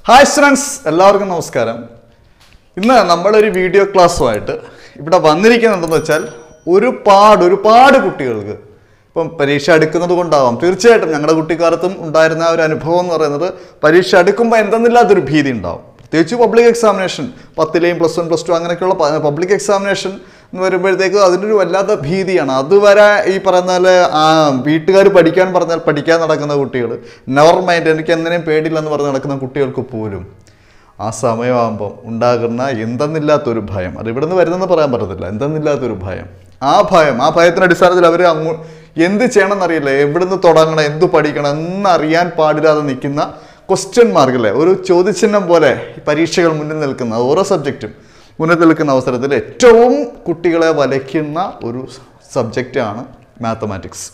Hi students എല്ലാവർക്കും നമസ്കാരം ഇന്ന് നമ്മളൊരു വീഡിയോ ക്ലാസ്സുമായിട്ട് ഇവിടെ വന്നിരിക്കുന്നതെന്ന് വെച്ചാൽ ഒരുപാട് ഒരുപാട് കുട്ടികൾക്ക് ഇപ്പം പരീക്ഷ അടുക്കുന്നത് കൊണ്ടാവാം തീർച്ചയായിട്ടും ഞങ്ങളുടെ കുട്ടിക്കാലത്തും ഉണ്ടായിരുന്ന ആ ഒരു അനുഭവം എന്ന് പറയുന്നത് പരീക്ഷ അടുക്കുമ്പോൾ എന്തെന്നില്ലാത്തൊരു ഭീതി ഉണ്ടാവും പ്രത്യേകിച്ച് പബ്ലിക് എക്സാമിനേഷൻ പത്തിലെയും പ്ലസ് വൺ പ്ലസ് ടു അങ്ങനെയൊക്കെയുള്ള പബ്ലിക് എക്സാമിനേഷൻ എന്ന് വരുമ്പോഴത്തേക്ക് അതിനൊരു വല്ലാത്ത ഭീതിയാണ് അതുവരെ ഈ പറയുന്ന പോലെ വീട്ടുകാർ പഠിക്കാൻ പറഞ്ഞാൽ പഠിക്കാൻ നടക്കുന്ന കുട്ടികൾ നെവർ മൈൻഡ് എനിക്ക് എന്തിനേയും പേടിയില്ലെന്ന് പറഞ്ഞ് നടക്കുന്ന കുട്ടികൾക്ക് പോലും ആ സമയമാകുമ്പം ഉണ്ടാകുന്ന എന്തെന്നില്ലാത്തൊരു ഭയം അത് ഇവിടെ നിന്ന് വരുന്നെന്ന് പറയാൻ പറ്റത്തില്ല എന്തെന്നില്ലാത്തൊരു ഭയം ആ ഭയം ആ ഭയത്തിന്റെ അടിസ്ഥാനത്തിൽ അവർ അങ്ങോ എന്ത് ചെയ്യണമെന്നറിയില്ല എവിടുന്ന് തുടങ്ങണം എന്ത് പഠിക്കണം എന്നറിയാൻ പാടില്ലാതെ നിൽക്കുന്ന ക്വസ്റ്റ്യൻ മാർക്കില്ലേ ഒരു ചോദ്യചിഹ്നം പോലെ ഈ പരീക്ഷകൾ മുന്നിൽ നിൽക്കുന്ന ഓരോ സബ്ജക്റ്റും മുന്നിൽ നിൽക്കുന്ന അവസരത്തിൽ ഏറ്റവും കുട്ടികളെ വലയ്ക്കുന്ന ഒരു സബ്ജക്റ്റാണ് മാത്തമാറ്റിക്സ്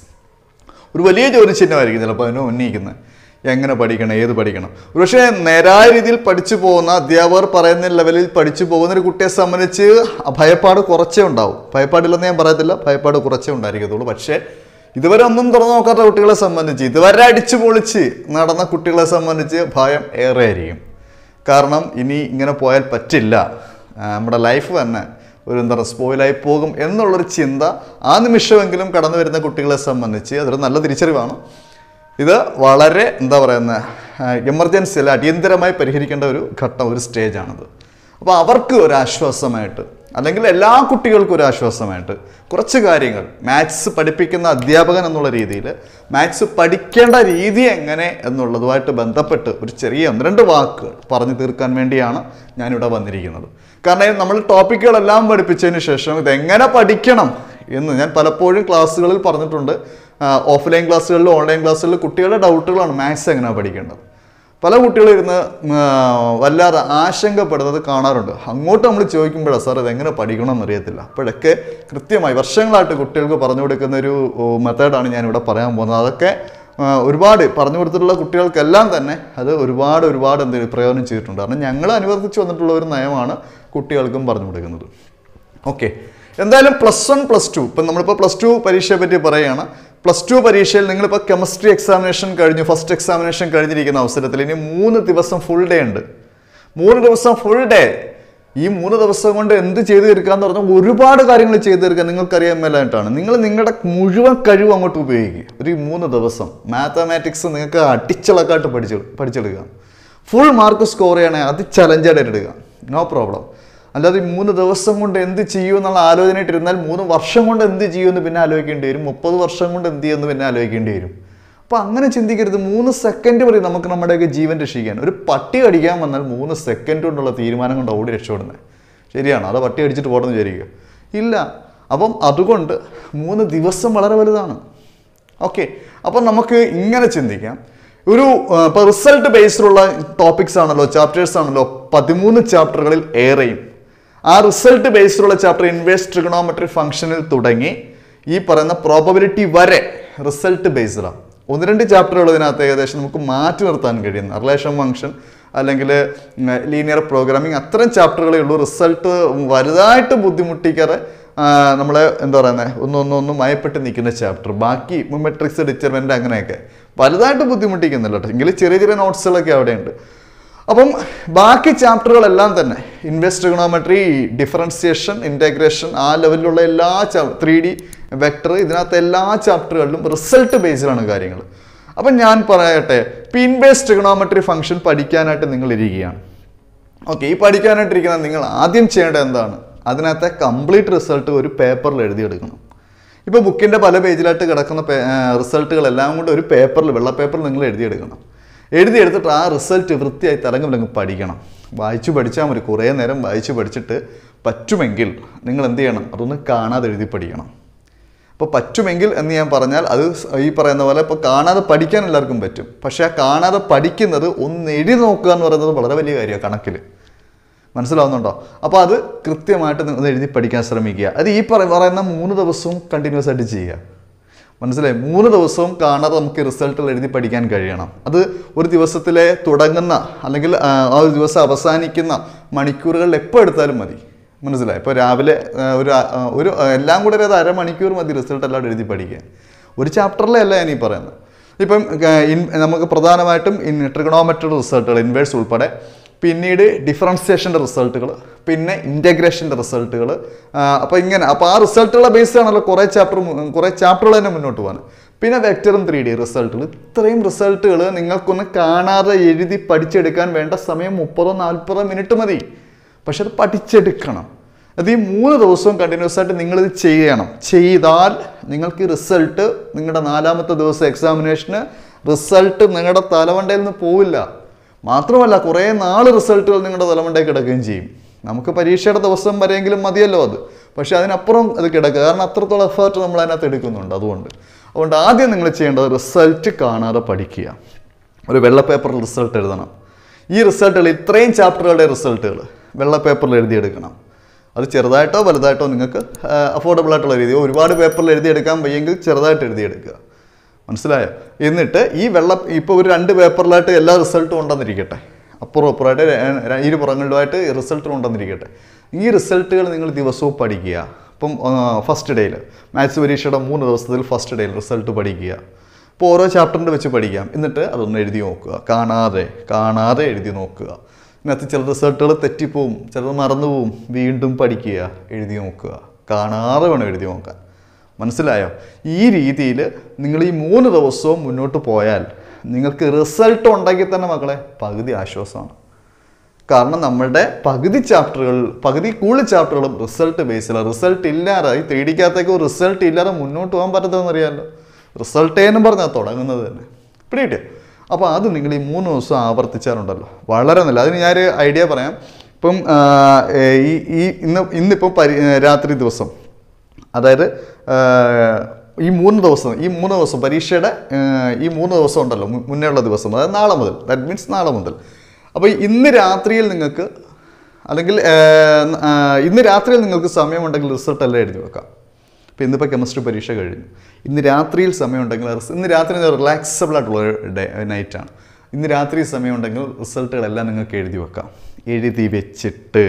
ഒരു വലിയ ജോലി ചിഹ്നമായിരിക്കും ചിലപ്പോൾ അതിനെ ഉന്നയിക്കുന്നത് എങ്ങനെ പഠിക്കണം ഏത് പഠിക്കണം പക്ഷേ നേരായ രീതിയിൽ പഠിച്ചു പോകുന്ന അധ്യാപകർ പറയുന്ന ലെവലിൽ പഠിച്ചു പോകുന്ന ഒരു കുട്ടിയെ സംബന്ധിച്ച് ഭയപ്പാട് കുറച്ചേ ഉണ്ടാവും ഭയപ്പാടില്ലെന്ന് ഞാൻ പറയത്തില്ല ഭയപ്പാട് കുറച്ചേ ഉണ്ടായിരിക്കത്തുള്ളൂ പക്ഷേ ഇതുവരെ ഒന്നും തുറന്നു നോക്കാത്ത കുട്ടികളെ സംബന്ധിച്ച് ഇതുവരെ അടിച്ചു പൊളിച്ച് നടന്ന കുട്ടികളെ സംബന്ധിച്ച് ഭയം ഏറെ ആയിരിക്കും കാരണം ഇനി ഇങ്ങനെ പോയാൽ പറ്റില്ല ആ, നമ്മുടെ ലൈഫ് തന്നെ ഒരു എന്താ പറയുക സ്പോയിലായി പോകും എന്നുള്ളൊരു ചിന്ത ആ നിമിഷമെങ്കിലും കടന്നു വരുന്ന കുട്ടികളെ സംബന്ധിച്ച് അതൊരു നല്ല തിരിച്ചറിവാണ് ഇത് വളരെ എന്താ പറയുന്ന എമർജൻസി അല്ല അടിയന്തരമായി പരിഹരിക്കേണ്ട ഒരു ഘട്ടം ഒരു സ്റ്റേജാണിത് അപ്പോൾ അവർക്ക് ഒരു ആശ്വാസമായിട്ട് അല്ലെങ്കിൽ എല്ലാ കുട്ടികൾക്കും ഒരു ആശ്വാസമായിട്ട് കുറച്ച് കാര്യങ്ങൾ മാത്സ് പഠിപ്പിക്കുന്ന അധ്യാപകൻ എന്നുള്ള രീതിയിൽ മാത്സ് പഠിക്കേണ്ട രീതി എങ്ങനെ എന്നുള്ളതുമായിട്ട് ബന്ധപ്പെട്ട് ഒരു ചെറിയ ഒന്ന് രണ്ട് വാക്കുകൾ പറഞ്ഞു തീർക്കാൻ വേണ്ടിയാണ് ഞാനിവിടെ വന്നിരിക്കുന്നത് കാരണം നമ്മൾ ടോപ്പിക്കുകളെല്ലാം പഠിപ്പിച്ചതിന് ശേഷം ഇതെങ്ങനെ പഠിക്കണം എന്ന് ഞാൻ പലപ്പോഴും ക്ലാസ്സുകളിൽ പറഞ്ഞിട്ടുണ്ട് ഓഫ്ലൈൻ ക്ലാസ്സുകളിലും ഓൺലൈൻ ക്ലാസ്സുകളിലും കുട്ടികളുടെ ഡൗട്ടുകളാണ് മാത്സ് എങ്ങനെയാണ് പഠിക്കേണ്ടത് പല കുട്ടികളും ഇരുന്ന് ഉം, ആ, വല്ലാതെ ആശങ്കപ്പെടുന്നത് കാണാറുണ്ട് അങ്ങോട്ട് നമ്മൾ ചോദിക്കുമ്പോഴാണ് സാർ ഇതെങ്ങനെ പഠിക്കണം എന്നറിയത്തില്ല അപ്പോഴൊക്കെ കൃത്യമായി വർഷങ്ങളായിട്ട് കുട്ടികൾക്ക് പറഞ്ഞു കൊടുക്കുന്ന ഒരു മെത്തേഡാണ് ഞാനിവിടെ പറയാൻ പോകുന്നത് അതൊക്കെ ആ, ഒരുപാട് പറഞ്ഞു കൊടുത്തിട്ടുള്ള കുട്ടികൾക്കെല്ലാം തന്നെ അത് ഒരുപാട് ഒരുപാട് എന്ത് പ്രയോജനം ചെയ്തിട്ടുണ്ട് കാരണം ഞങ്ങൾ അനുവർത്തിച്ച് വന്നിട്ടുള്ള ഒരു നയമാണ് കുട്ടികൾക്കും പറഞ്ഞു കൊടുക്കുന്നത് ഓക്കെ എന്തായാലും പ്ലസ് വൺ പ്ലസ് ടു ഇപ്പം നമ്മളിപ്പോൾ പ്ലസ് ടു പരീക്ഷയെ പറ്റി പറയുകയാണ് പ്ലസ് ടു പരീക്ഷയിൽ നിങ്ങളിപ്പോൾ കെമിസ്ട്രി എക്സാമിനേഷൻ കഴിഞ്ഞു ഫസ്റ്റ് എക്സാമിനേഷൻ കഴിഞ്ഞിരിക്കുന്ന അവസരത്തിൽ ഇനി മൂന്ന് ദിവസം ഫുൾ ഡേ ഉണ്ട് മൂന്ന് ദിവസം ഫുൾ ഡേ ഈ മൂന്ന് ദിവസം കൊണ്ട് എന്ത് ചെയ്തു തീർക്കാന്ന് പറഞ്ഞാൽ ഒരുപാട് കാര്യങ്ങൾ ചെയ്തു തീർക്കാൻ നിങ്ങൾക്കറിയാൻ മേലായിട്ടാണ് നിങ്ങൾ നിങ്ങളുടെ മുഴുവൻ കഴിവ് അങ്ങോട്ട് ഉപയോഗിക്കുക ഒരു ഈ മൂന്ന് ദിവസം മാത്തമാറ്റിക്സ് നിങ്ങൾക്ക് അടിച്ചിളക്കായിട്ട് പഠിച്ചു പഠിച്ചെടുക്കുക ഫുൾ മാർക്ക് സ്കോർ ചെയ്യണേ അത് ചലഞ്ചായിട്ട് എടുക്കുക നോ പ്രോബ്ലം അല്ലാതെ ഈ മൂന്ന് ദിവസം കൊണ്ട് എന്ത് ചെയ്യും എന്നുള്ള ആലോചനയായിട്ട് ഇരുന്നാൽ മൂന്ന് വർഷം കൊണ്ട് എന്ത് ചെയ്യുമെന്ന് പിന്നെ ആലോചിക്കേണ്ടി വരും മുപ്പത് വർഷം കൊണ്ട് എന്ത് ചെയ്യുമെന്ന് പിന്നെ ആലോചിക്കേണ്ടി വരും അപ്പോൾ അങ്ങനെ ചിന്തിക്കരുത് മൂന്ന് സെക്കൻഡ് മതി നമുക്ക് നമ്മുടെയൊക്കെ ജീവൻ രക്ഷിക്കാൻ ഒരു പട്ടി അടിക്കാൻ വന്നാൽ മൂന്ന് സെക്കൻഡ് കൊണ്ടുള്ള തീരുമാനം കൊണ്ട് ഓടി രക്ഷപ്പെടുന്നത് ശരിയാണ് അത് പട്ടി അടിച്ചിട്ട് പോകണമെന്ന് വിചാരിക്കുക ഇല്ല അപ്പം അതുകൊണ്ട് മൂന്ന് ദിവസം വളരെ വലുതാണ് ഓക്കെ അപ്പം നമുക്ക് ഇങ്ങനെ ചിന്തിക്കാം ഒരു ഇപ്പോൾ റിസൾട്ട് ബേസ്ഡുള്ള ടോപ്പിക്സ് ആണല്ലോ ചാപ്റ്റേഴ്സ് ആണല്ലോ പതിമൂന്ന് ചാപ്റ്ററുകളിൽ ഏറെയും ആ റിസൾട്ട് ബേസ്ഡുള്ള ചാപ്റ്റർ ഇൻവേഴ്സ് ട്രിഗണോമെട്രി ഫംഗ്ഷനിൽ തുടങ്ങി ഈ പറയുന്ന പ്രോബബിലിറ്റി വരെ റിസൾട്ട് ബേസ്ഡാണ് ഒന്ന് രണ്ട് ചാപ്റ്ററുകൾ ഇതിനകത്ത് ഏകദേശം നമുക്ക് മാറ്റി നിർത്താൻ കഴിയുന്ന റിലേഷൻ ഫംഗ്ഷൻ അല്ലെങ്കിൽ ലീനിയർ പ്രോഗ്രാമിംഗ് അത്തരം ചാപ്റ്ററുകളേ ഉള്ളൂ റിസൾട്ട് വലുതായിട്ട് ബുദ്ധിമുട്ടിക്കാതെ ആ, നമ്മളെ എന്താ പറയുന്നത് ഒന്ന് ഒന്ന് ഒന്ന് മയപ്പെട്ട് നിൽക്കുന്ന ചാപ്റ്റർ ബാക്കി മെട്രിക്സ് ഡിറ്റർമെൻ്റ് അങ്ങനെയൊക്കെ വലുതായിട്ട് ബുദ്ധിമുട്ടിക്കുന്നില്ല കേട്ടോ എങ്കിലും ചെറിയ ചെറിയ നോട്ട്സുകളൊക്കെ അവിടെയുണ്ട് അപ്പം ബാക്കി ചാപ്റ്ററുകളെല്ലാം തന്നെ ഇൻവെസ്റ്റ് ട്രിഗണോമെട്രി ഡിഫറൻസിയേഷൻ ഇൻറ്റഗ്രേഷൻ ആ ലെവലിലുള്ള എല്ലാ ത്രീ ഡി വെക്ടർ ഇതിനകത്ത് എല്ലാ ചാപ്റ്ററുകളിലും റിസൾട്ട് ബേസിലാണ് കാര്യങ്ങൾ അപ്പം ഞാൻ പറയട്ടെ പിൻ ബേസ് ട്രിഗണോമെട്രി ഫംഗ്ഷൻ പഠിക്കാനായിട്ട് നിങ്ങൾ ഇരിക്കുകയാണ് ഓക്കെ ഈ പഠിക്കാനായിട്ടിരിക്കുന്ന നിങ്ങൾ ആദ്യം ചെയ്യേണ്ടത് എന്താണ് അതിനകത്തെ കംപ്ലീറ്റ് റിസൾട്ട് ഒരു പേപ്പറിൽ എഴുതിയെടുക്കണം ഇപ്പോൾ ബുക്കിൻ്റെ പല പേജിലായിട്ട് കിടക്കുന്ന റിസൾട്ടുകളെല്ലാം കൊണ്ട് ഒരു പേപ്പറിൽ വെള്ള പേപ്പറിൽ നിങ്ങൾ എഴുതിയെടുക്കണം എഴുതിയെടുത്തിട്ട് ആ റിസൾട്ട് വൃത്തിയായി തലങ്ങും പഠിക്കണം വായിച്ചു പഠിച്ചാൽ മതി കുറേ നേരം വായിച്ചു പഠിച്ചിട്ട് പറ്റുമെങ്കിൽ നിങ്ങൾ എന്ത് ചെയ്യണം അതൊന്ന് കാണാതെ എഴുതി പഠിക്കണം അപ്പോൾ പറ്റുമെങ്കിൽ എന്ന് ഞാൻ പറഞ്ഞാൽ അത് ഈ പറയുന്ന പോലെ ഇപ്പോൾ കാണാതെ പഠിക്കാൻ എല്ലാവർക്കും പറ്റും പക്ഷേ ആ കാണാതെ പഠിക്കുന്നത് ഒന്ന് എഴുതി നോക്കുക എന്ന് പറയുന്നത് വളരെ വലിയ കാര്യമാണ് കണക്കിൽ മനസ്സിലാവുന്നുണ്ടോ അപ്പോൾ അത് കൃത്യമായിട്ട് നിങ്ങൾ എഴുതി പഠിക്കാൻ ശ്രമിക്കുക അത് ഈ പറ- പറയുന്ന മൂന്ന് ദിവസവും കണ്ടിന്യൂസ് ആയിട്ട് ചെയ്യുക മനസ്സിലായി മൂന്ന് ദിവസവും കാണാതെ നമുക്ക് റിസൾട്ടുകൾ എഴുതി പഠിക്കാൻ കഴിയണം അത് ഒരു ദിവസത്തിലെ തുടങ്ങുന്ന അല്ലെങ്കിൽ ആ, ആ ഒരു ദിവസം അവസാനിക്കുന്ന മണിക്കൂറുകളിൽ എപ്പോൾ എടുത്താലും മതി മനസ്സിലായി ഇപ്പോൾ രാവിലെ ആ, ഒരു ആ, ഒരു ആ, എല്ലാം കൂടെ ഒരു അരമണിക്കൂർ മതി റിസൾട്ട് എല്ലാം എഴുതി പഠിക്കാൻ ഒരു ചാപ്റ്ററിലെ അല്ല ഞാൻ ഈ പറയുന്നത് ഇപ്പം ഏർ, ഇൻ- നമുക്ക് പ്രധാനമായിട്ടും ഇൻ ട്രിഗണോമെട്രി റിസൾട്ടുകൾ ഇൻവേഴ്സ് ഉൾപ്പെടെ പിന്നീട് ഡിഫറൻസിയേഷൻ്റെ റിസൾട്ടുകൾ പിന്നെ ഇൻറ്റഗ്രേഷൻ്റെ റിസൾട്ടുകൾ അപ്പോൾ ഇങ്ങനെ അപ്പോൾ ആ റിസൾട്ടുകളെ ബേസ് ആണല്ലോ കുറേ ചാപ്റ്റർ കുറേ ചാപ്റ്ററുകൾ തന്നെ മുന്നോട്ട് പോകാൻ പിന്നെ വെക്ടറും ത്രീ ഡി റിസൾട്ടുകൾ ഇത്രയും റിസൾട്ടുകൾ നിങ്ങൾക്കൊന്ന് കാണാതെ എഴുതി പഠിച്ചെടുക്കാൻ വേണ്ട സമയം മുപ്പതോ നാൽപ്പതോ മിനിറ്റ് മതി പക്ഷെ അത് പഠിച്ചെടുക്കണം അത് ഈ മൂന്ന് ദിവസവും കണ്ടിന്യൂസ് ആയിട്ട് നിങ്ങളിത് ചെയ്യണം ചെയ്താൽ നിങ്ങൾക്ക് റിസൾട്ട് നിങ്ങളുടെ നാലാമത്തെ ദിവസം എക്സാമിനേഷന് റിസൾട്ട് നിങ്ങളുടെ തലവണ്ടയിൽ നിന്ന് പോവില്ല മാത്രമല്ല കുറേ നാൾ റിസൾട്ടുകൾ നിങ്ങളുടെ തലമണ്ടയിൽ കിടക്കുകയും ചെയ്യും നമുക്ക് പരീക്ഷയുടെ ദിവസം വരെയെങ്കിലും മതിയല്ലോ അത് പക്ഷെ അതിനപ്പുറം അത് കിടക്കുക കാരണം അത്രത്തോളം എഫേർട്ട് നമ്മൾ അതിനകത്ത് എടുക്കുന്നുണ്ട് അതുകൊണ്ട് അതുകൊണ്ട് ആദ്യം നിങ്ങൾ ചെയ്യേണ്ടത് റിസൾട്ട് കാണാതെ പഠിക്കുക ഒരു വെള്ള പേപ്പറിൽ റിസൾട്ട് എഴുതണം ഈ റിസൾട്ടുകൾ ഇത്രയും ചാപ്റ്ററുകളുടെ റിസൾട്ടുകൾ വെള്ള പേപ്പറിൽ എഴുതിയെടുക്കണം അത് ചെറുതായിട്ടോ വലുതായിട്ടോ നിങ്ങൾക്ക് അഫോർഡബിൾ ആയിട്ടുള്ള രീതി ഒരുപാട് പേപ്പറിൽ എഴുതിയെടുക്കാൻ വയ്യെങ്കിൽ ചെറുതായിട്ട് എഴുതിയെടുക്കുക മനസ്സിലായോ എന്നിട്ട് ഈ വെള്ള ഇപ്പോൾ ഒരു രണ്ട് പേപ്പറിലായിട്ട് എല്ലാ റിസൾട്ടും ഉണ്ടെന്നിരിക്കട്ടെ അപ്പുറം അപ്പുറമായിട്ട് ര- ര- ഇരു പുറങ്ങളിലുമായിട്ട് റിസൾട്ടും ഉണ്ടെന്നിരിക്കട്ടെ ഈ റിസൾട്ടുകൾ നിങ്ങൾ ദിവസവും പഠിക്കുക ഇപ്പം ഫസ്റ്റ് ഡേയിൽ മാത്സ് പരീക്ഷയുടെ മൂന്ന് ദിവസത്തിൽ ഫസ്റ്റ് ഡേയിൽ റിസൾട്ട് പഠിക്കുക ഇപ്പോൾ ഓരോ ചാപ്റ്ററിൻ്റെ വെച്ച് പഠിക്കാം എന്നിട്ട് അതൊന്ന് എഴുതി നോക്കുക കാണാതെ കാണാതെ എഴുതി നോക്കുക ഇതിനകത്ത് ചില റിസൾട്ടുകൾ തെറ്റിപ്പോവും ചിലത് മറന്നുപോവും വീണ്ടും പഠിക്കുക എഴുതി നോക്കുക കാണാതെ വേണം എഴുതി നോക്കാൻ മനസ്സിലായോ ഈ രീതിയിൽ നിങ്ങൾ ഈ മൂന്ന് ദിവസവും മുന്നോട്ട് പോയാൽ നിങ്ങൾക്ക് റിസൾട്ട് ഉണ്ടെങ്കിൽ തന്നെ മക്കളെ പകുതി ആശ്വാസമാണ് കാരണം നമ്മുടെ പകുതി ചാപ്റ്ററുകൾ പകുതി കൂടുതൽ ചാപ്റ്ററുകളും റിസൾട്ട് ബേസിലാണ് റിസൾട്ട് ഇല്ലാതെ ഈ ത്രീ ഡിക്കകത്തേക്ക് റിസൾട്ട് ഇല്ലാതെ മുന്നോട്ട് പോകാൻ പറ്റത്തതെന്ന് അറിയാമല്ലോ റിസൾട്ട് എന്നും പറഞ്ഞാൽ തുടങ്ങുന്നത് തന്നെ പിടികിട്ടിയോ അപ്പോൾ അത് നിങ്ങൾ ഈ മൂന്ന് ദിവസം ആവർത്തിച്ചാലുണ്ടല്ലോ വളരെ നല്ല അതിന് ഞാനൊരു ഐഡിയ പറയാം ഇപ്പം ആ, ഏ, ഈ ഈ ഇന്ന് ഇന്നിപ്പം പരി ഏ, രാത്രി ദിവസം അതായത് ആ, ഈ മൂന്ന് ദിവസം ഈ മൂന്ന് ദിവസം പരീക്ഷയുടെ ആ, ഈ മൂന്ന് ദിവസം ഉണ്ടല്ലോ മു- മുന്നേ ഉള്ള ദിവസം അതായത് നാളെ മുതൽ ദാറ്റ് മീൻസ് നാളെ മുതൽ അപ്പോൾ ഇന്ന് രാത്രിയിൽ നിങ്ങൾക്ക് അല്ലെങ്കിൽ ആ, ആ, ഇന്ന് രാത്രിയിൽ നിങ്ങൾക്ക് സമയമുണ്ടെങ്കിൽ റിസൾട്ട് എല്ലാം എഴുതി വെക്കാം ഇപ്പോൾ ഇന്നിപ്പോൾ കെമിസ്ട്രി പരീക്ഷ കഴിഞ്ഞു ഇന്ന് രാത്രിയിൽ സമയമുണ്ടെങ്കിൽ റിസ- ഇന്ന് രാത്രി റിലാക്സബിൾ ആയിട്ടുള്ള ഒരു ഡേ നൈറ്റാണ് ഇന്ന് രാത്രി സമയമുണ്ടെങ്കിൽ റിസൾട്ടുകളെല്ലാം നിങ്ങൾക്ക് എഴുതി വെക്കാം എഴുതി വെച്ചിട്ട്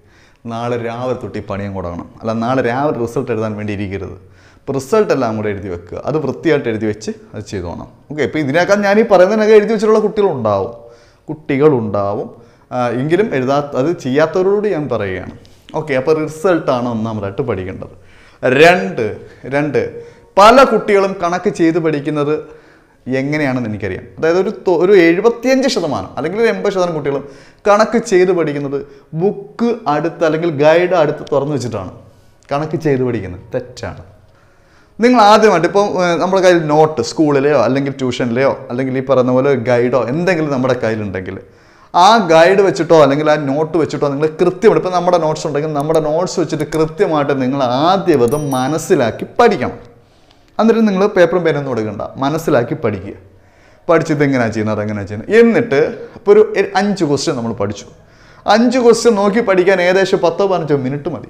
നാളെ രാവിലെ തൊട്ട് ഈ പണിയും കൊടുക്കണം അല്ല നാളെ രാവിലെ റിസൾട്ട് എഴുതാൻ വേണ്ടി ഇരിക്കരുത് ഇപ്പോൾ റിസൾട്ട് എല്ലാം കൂടെ എഴുതി വെക്കുക അത് വൃത്തിയായിട്ട് എഴുതി വെച്ച് അത് ചെയ്തോണം ഓക്കെ ഇപ്പോൾ ഇതിനേക്കാൾ ഞാൻ ഈ പറയുന്നതിനൊക്കെ എഴുതി വെച്ചിട്ടുള്ള കുട്ടികളുണ്ടാവും കുട്ടികളുണ്ടാവും ആ, എങ്കിലും എഴുതാ അത് ചെയ്യാത്തവരോട് ഞാൻ പറയുകയാണ് ഓക്കെ അപ്പോൾ റിസൾട്ടാണ് ഒന്നാമതായിട്ട് പഠിക്കേണ്ടത് രണ്ട് രണ്ട് പല കുട്ടികളും കണക്ക് ചെയ്ത് പഠിക്കുന്നത് എങ്ങനെയാണെന്ന് എനിക്കറിയാം അതായത് ഒരു തൊ- ഒരു എഴുപത്തിയഞ്ച് ശതമാനം അല്ലെങ്കിൽ ഒരു എൺപത് ശതമാനം കുട്ടികളും കണക്ക് ചെയ്ത് പഠിക്കുന്നത് ബുക്ക് അടുത്ത് അല്ലെങ്കിൽ ഗൈഡ് അടുത്ത് തുറന്നു വെച്ചിട്ടാണ് കണക്ക് ചെയ്ത് പഠിക്കുന്നത് തെറ്റാണ് നിങ്ങൾ ആദ്യമായിട്ട് ഇപ്പോൾ ഏഹ്, നമ്മുടെ കയ്യിൽ നോട്ട് സ്കൂളിലെയോ അല്ലെങ്കിൽ ട്യൂഷനിലെയോ അല്ലെങ്കിൽ ഈ പറയുന്ന പോലെ ഗൈഡോ എന്തെങ്കിലും നമ്മുടെ കയ്യിലുണ്ടെങ്കിൽ ആ ഗൈഡ് വെച്ചിട്ടോ അല്ലെങ്കിൽ ആ നോട്ട് വെച്ചിട്ടോ നിങ്ങൾ കൃത്യമായിട്ട് ഇപ്പോൾ നമ്മുടെ നോട്ട്സ് ഉണ്ടെങ്കിൽ നമ്മുടെ നോട്ട്സ് വെച്ചിട്ട് കൃത്യമായിട്ട് നിങ്ങൾ ആദ്യം അത് മനസ്സിലാക്കി പഠിക്കണം എന്നിട്ട് നിങ്ങൾ പേപ്പറും പേനൊന്നും കൊടുക്കണ്ട മനസ്സിലാക്കി പഠിക്കുക പഠിച്ചത് എങ്ങനെയാണ് ചെയ്യുന്നത് അതെങ്ങനെയാണ് ചെയ്യുന്നത് എന്നിട്ട് ഇപ്പോൾ ഒരു എ- അഞ്ച് ക്വസ്റ്റ്യൻ നമ്മൾ പഠിച്ചു അഞ്ച് ക്വസ്റ്റ്യൻ നോക്കി പഠിക്കാൻ ഏകദേശം പത്തോ പതിനഞ്ചോ മിനിറ്റ് മതി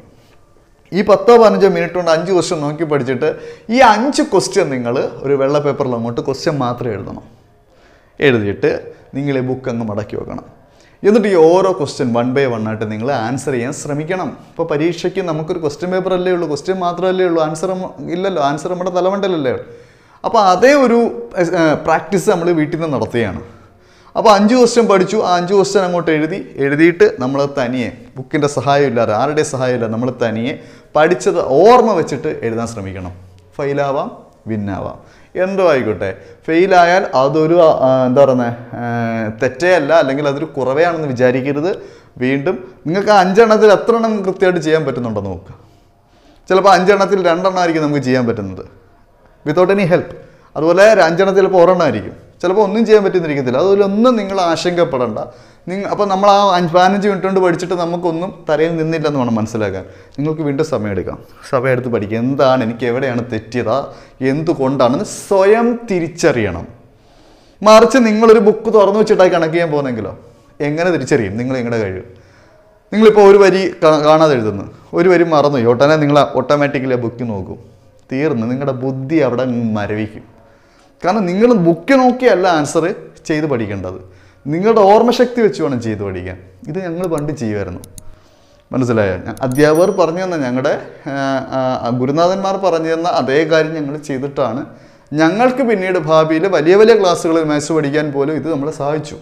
ഈ പത്തോ പതിനഞ്ചോ മിനിറ്റ് കൊണ്ട് അഞ്ച് ക്വസ്റ്റ്യൻ നോക്കി പഠിച്ചിട്ട് ഈ അഞ്ച് ക്വസ്റ്റ്യൻ നിങ്ങൾ ഒരു വെള്ള പേപ്പറിൽ അങ്ങോട്ട് ക്വസ്റ്റ്യൻ മാത്രം എഴുതണം എഴുതിയിട്ട് നിങ്ങൾ ഈ ബുക്ക് അങ്ങ് മടക്കി വെക്കണം എന്നിട്ട് ഈ ഓരോ ക്വസ്റ്റ്യൻ വൺ ബൈ വൺ ആയിട്ട് നിങ്ങൾ ആൻസർ ചെയ്യാൻ ശ്രമിക്കണം ഇപ്പോൾ പരീക്ഷയ്ക്ക് നമുക്കൊരു ക്വസ്റ്റ്യൻ പേപ്പർ അല്ലേ ഉള്ളൂ ക്വസ്റ്റ്യൻ മാത്രമല്ലേ ഉള്ളൂ ആൻസർ ഇല്ലല്ലോ ആൻസർ നമ്മുടെ തലമണ്ടലല്ലേ അപ്പോൾ അതേ ഒരു പ്രാക്ടീസ് നമ്മൾ വീട്ടിൽ നിന്ന് നടത്തുകയാണ് അപ്പോൾ അഞ്ച് ക്വസ്റ്റ്യൻ പഠിച്ചു ആ അഞ്ച് ക്വസ്റ്റ്യൻ അങ്ങോട്ട് എഴുതി എഴുതിയിട്ട് നമ്മൾ തനിയെ ബുക്കിൻ്റെ സഹായം ഇല്ലാതെ ആരുടെയും സഹായം ഇല്ലാതെ നമ്മൾ തനിയെ പഠിച്ചത് ഓർമ്മ വെച്ചിട്ട് എഴുതാൻ ശ്രമിക്കണം ഫെയിലാവാം വിന്നാവാം എന്തോ ആയിക്കോട്ടെ ഫെയിലായാൽ അതൊരു ആ, എന്താ പറയുന്നത് തെറ്റേ അല്ല അല്ലെങ്കിൽ അതൊരു കുറവേ വിചാരിക്കരുത് വീണ്ടും നിങ്ങൾക്ക് ആ അഞ്ചെണ്ണത്തിൽ എത്ര എണ്ണം കൃത്യമായിട്ട് ചെയ്യാൻ പറ്റുന്നുണ്ടെന്ന് നോക്കുക ചിലപ്പോൾ അഞ്ചെണ്ണത്തിൽ രണ്ടെണ്ണം ആയിരിക്കും നമുക്ക് ചെയ്യാൻ പറ്റുന്നത് വിത്തൗട്ട് എനി ഹെൽപ്പ് അതുപോലെ ഒരു അഞ്ചെണ്ണത്തിൽ ചിലപ്പോൾ ഒരെണ്ണം ആയിരിക്കും ചിലപ്പോൾ ഒന്നും ചെയ്യാൻ പറ്റുന്നിരിക്കത്തില്ല അതുപോലെ ഒന്നും നിങ്ങൾ ആശങ്കപ്പെടേണ്ട നിങ്ങൾ അപ്പോൾ നമ്മൾ ആ അഞ്ച് പതിനഞ്ച് മിനിറ്റ് കൊണ്ട് പഠിച്ചിട്ട് നമുക്കൊന്നും തലയിൽ നിന്നില്ലെന്ന് വേണം മനസ്സിലാക്കാൻ നിങ്ങൾക്ക് വീണ്ടും സമയം എടുക്കാം സമയം എടുത്ത് പഠിക്കുക എന്താണ് എനിക്ക് എവിടെയാണ് തെറ്റിയതാ എന്തുകൊണ്ടാണെന്ന് സ്വയം തിരിച്ചറിയണം മറിച്ച് നിങ്ങളൊരു ബുക്ക് തുറന്നു വെച്ചിട്ടായി കണക്ക് ചെയ്യാൻ പോകുന്നെങ്കിലോ എങ്ങനെ തിരിച്ചറിയും നിങ്ങൾ നിങ്ങളുടെ കഴിവ് നിങ്ങളിപ്പോൾ ഒരു വരി കാ- കാണാതെ എഴുതുന്നു ഒരു വരി മറന്നു പോയി. ഉടനെ നിങ്ങൾ ഓട്ടോമാറ്റിക്കലി ആ ബുക്ക് നോക്കും തീർന്ന് നിങ്ങളുടെ ബുദ്ധി അവിടെ അങ്ങ് മരവിക്കും കാരണം നിങ്ങൾ ബുക്ക് നോക്കിയല്ല ആൻസർ ചെയ്ത് പഠിക്കേണ്ടത് നിങ്ങളുടെ ഓർമ്മശക്തി വെച്ച് വേണം ചെയ്ത് പഠിക്കാൻ ഇത് ഞങ്ങൾ പണ്ട് ചെയ്യുമായിരുന്നു മനസ്സിലായോ ഞ- അധ്യാപകർ പറഞ്ഞു തന്ന ഞങ്ങളുടെ ആ, ആ, ഗുരുനാഥന്മാർ പറഞ്ഞു തന്ന അതേ കാര്യം ഞങ്ങൾ ചെയ്തിട്ടാണ് ഞങ്ങൾക്ക് പിന്നീട് ഭാവിയിൽ വലിയ വലിയ ക്ലാസ്സുകളിൽ മാത്സ് പഠിക്കാൻ പോലും ഇത് നമ്മളെ സഹായിച്ചു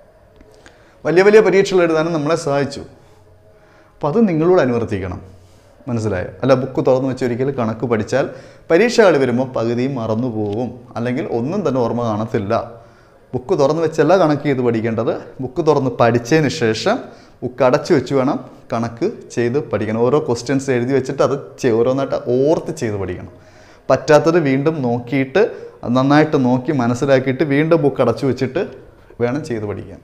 വലിയ വലിയ പരീക്ഷകൾ എഴുതാനും നമ്മളെ സഹായിച്ചു അപ്പോൾ അത് നിങ്ങളോട് അനുവർത്തിക്കണം മനസ്സിലായോ അല്ല ബുക്ക് തുറന്നു വെച്ച് ഒരിക്കലും കണക്ക് പഠിച്ചാൽ പരീക്ഷകൾ വരുമ്പോൾ പകുതിയും മറന്നു പോകും അല്ലെങ്കിൽ ഒന്നും തന്നെ ഓർമ്മ കാണത്തില്ല ബുക്ക് തുറന്നു വെച്ചല്ല കണക്ക് ചെയ്ത് പഠിക്കേണ്ടത് ബുക്ക് തുറന്ന് പഠിച്ചതിന് ശേഷം ബുക്ക് അടച്ചു വെച്ച് വേണം കണക്ക് ചെയ്ത് പഠിക്കണം ഓരോ ക്വസ്റ്റ്യൻസ് എഴുതി വെച്ചിട്ട് അത് ചെ- ഓരോന്നായിട്ട് ഓർത്ത് ചെയ്ത് പഠിക്കണം പറ്റാത്തത് വീണ്ടും നോക്കിയിട്ട് നന്നായിട്ട് നോക്കി മനസ്സിലാക്കിയിട്ട് വീണ്ടും ബുക്ക് അടച്ചു വെച്ചിട്ട് വേണം ചെയ്ത് പഠിക്കാൻ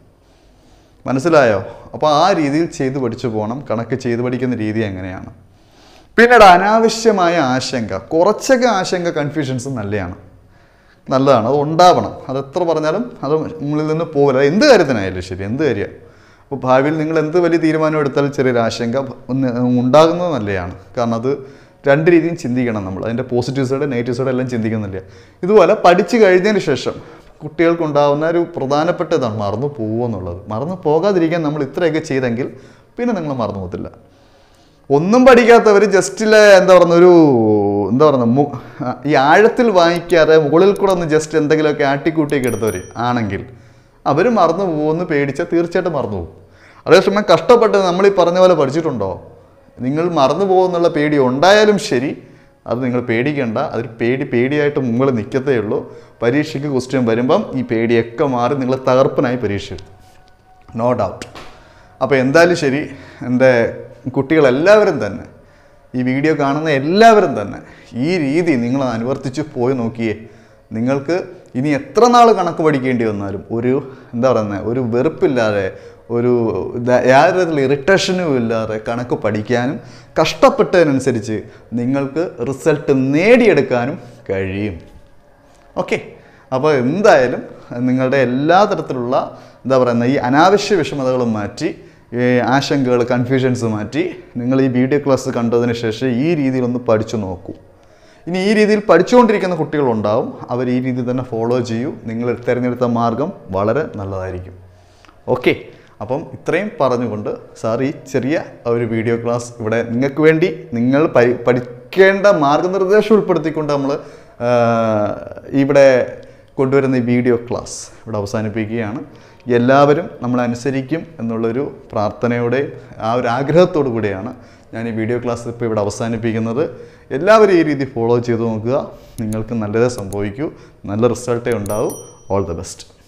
മനസ്സിലായോ അപ്പോൾ ആ രീതിയിൽ ചെയ്ത് പഠിച്ചു പോകണം കണക്ക് ചെയ്ത് പഠിക്കുന്ന രീതി എങ്ങനെയാണ് പിന്നീട് അനാവശ്യമായ ആശങ്ക കുറച്ചൊക്കെ ആശങ്ക കൺഫ്യൂഷൻസ് നല്ലതാണ് നല്ലതാണ് അത് ഉണ്ടാവണം അത് എത്ര പറഞ്ഞാലും അത് നമ്മളിൽ നിന്ന് പോകില്ല എന്ത് കാര്യത്തിനായാലും ശരി എന്ത് കാര്യം അപ്പോൾ ഭാവിയിൽ നിങ്ങൾ എന്ത് വലിയ തീരുമാനം എടുത്താലും ചെറിയൊരു ആശങ്ക ഒന്ന് ഉണ്ടാകുന്നത് നല്ലതാണ് കാരണം അത് രണ്ട് രീതിയും ചിന്തിക്കണം നമ്മൾ അതിൻ്റെ പോസിറ്റീവ് സൈഡ് നെഗറ്റീവ് സൈഡ് എല്ലാം ചിന്തിക്കുന്നില്ല ഇതുപോലെ പഠിച്ചു കഴിഞ്ഞതിന് ശേഷം കുട്ടികൾക്കുണ്ടാവുന്ന ഒരു പ്രധാനപ്പെട്ട ഇതാണ് മറന്നു പോകുമെന്നുള്ളത് മറന്നു പോകാതിരിക്കാൻ നമ്മൾ ഇത്രയൊക്കെ ചെയ്തെങ്കിൽ പിന്നെ നിങ്ങൾ മറന്നു പോകത്തില്ല ഒന്നും പഠിക്കാത്തവർ ജസ്റ്റിലെ എന്താ പറയുന്ന ഒരു എന്താ പറയുക ഈ ആഴത്തിൽ വായിക്കാതെ മുകളിൽ കൂടെ ഒന്ന് ജസ്റ്റ് എന്തെങ്കിലുമൊക്കെ ആട്ടിക്കൂട്ടിയൊക്കെ എടുത്തവർ ആണെങ്കിൽ അവർ മറന്നു പോകുമെന്ന് പേടിച്ചാൽ തീർച്ചയായിട്ടും മറന്നു പോകും അതേസമയം കഷ്ടപ്പെട്ട് നമ്മൾ ഈ പറഞ്ഞ പോലെ പഠിച്ചിട്ടുണ്ടോ നിങ്ങൾ മറന്നു പോകുന്നുള്ള പേടി ഉണ്ടായാലും ശരി അത് നിങ്ങൾ പേടിക്കേണ്ട അതൊരു പേടി പേടിയായിട്ട് മുകളിൽ നിൽക്കത്തേ ഉള്ളൂ പരീക്ഷയ്ക്ക് ക്വസ്റ്റ്യൻ വരുമ്പം ഈ പേടിയൊക്കെ മാറി നിങ്ങൾ തകർപ്പനായി പരീക്ഷ എഴുതും നോ ഡൗട്ട് അപ്പോൾ എന്തായാലും ശരി എൻ്റെ കുട്ടികളെല്ലാവരും തന്നെ ഈ വീഡിയോ കാണുന്ന എല്ലാവരും തന്നെ ഈ രീതി നിങ്ങൾ അനുവർത്തിച്ച് പോയി നോക്കിയേ നിങ്ങൾക്ക് ഇനി എത്ര നാൾ കണക്ക് പഠിക്കേണ്ടി വന്നാലും ഒരു എന്താ പറയുന്നത് ഒരു വെറുപ്പില്ലാതെ ഒരു ദ- യാതൊരു തരത്തിലുള്ള ഇറിറ്റേഷനും ഇല്ലാതെ കണക്ക് പഠിക്കാനും കഷ്ടപ്പെട്ടതിനനുസരിച്ച് നിങ്ങൾക്ക് റിസൾട്ട് നേടിയെടുക്കാനും കഴിയും ഓക്കെ അപ്പോൾ എന്തായാലും നിങ്ങളുടെ എല്ലാ തരത്തിലുള്ള എന്താ പറയുന്ന ഈ അനാവശ്യ വിഷമതകളും മാറ്റി ഈ ആശങ്കകൾ കൺഫ്യൂഷൻസ് മാറ്റി നിങ്ങൾ ഈ വീഡിയോ ക്ലാസ് കണ്ടതിന് ശേഷം ഈ രീതിയിലൊന്ന് പഠിച്ചു നോക്കൂ ഇനി ഈ രീതിയിൽ പഠിച്ചുകൊണ്ടിരിക്കുന്ന കുട്ടികളുണ്ടാവും അവർ ഈ രീതി തന്നെ ഫോളോ ചെയ്യൂ നിങ്ങൾ തിരഞ്ഞെടുത്ത മാർഗം വളരെ നല്ലതായിരിക്കും ഓക്കെ അപ്പം ഇത്രയും പറഞ്ഞുകൊണ്ട് സാർ ഈ ചെറിയ ഒരു വീഡിയോ ക്ലാസ് ഇവിടെ നിങ്ങൾക്ക് വേണ്ടി നിങ്ങൾ പരി പഠിക്കേണ്ട മാർഗനിർദ്ദേശം ഉൾപ്പെടുത്തിക്കൊണ്ട് നമ്മൾ ഇവിടെ കൊണ്ടുവരുന്ന ഈ വീഡിയോ ക്ലാസ് ഇവിടെ അവസാനിപ്പിക്കുകയാണ് എല്ലാവരും നമ്മൾ അനുസരിക്കും എന്നുള്ളൊരു പ്രാർത്ഥനയോടെയും ആ ഒരു ആഗ്രഹത്തോടു കൂടിയാണ് ഞാൻ ഈ വീഡിയോ ക്ലാസ് ഇപ്പോൾ ഇവിടെ അവസാനിപ്പിക്കുന്നത് എല്ലാവരും ഈ രീതി ഫോളോ ചെയ്ത് നോക്കുക നിങ്ങൾക്ക് നല്ലതേ സംഭവിക്കൂ നല്ല റിസൾട്ടേ ഉണ്ടാവൂ ഓൾ ദ ബെസ്റ്റ്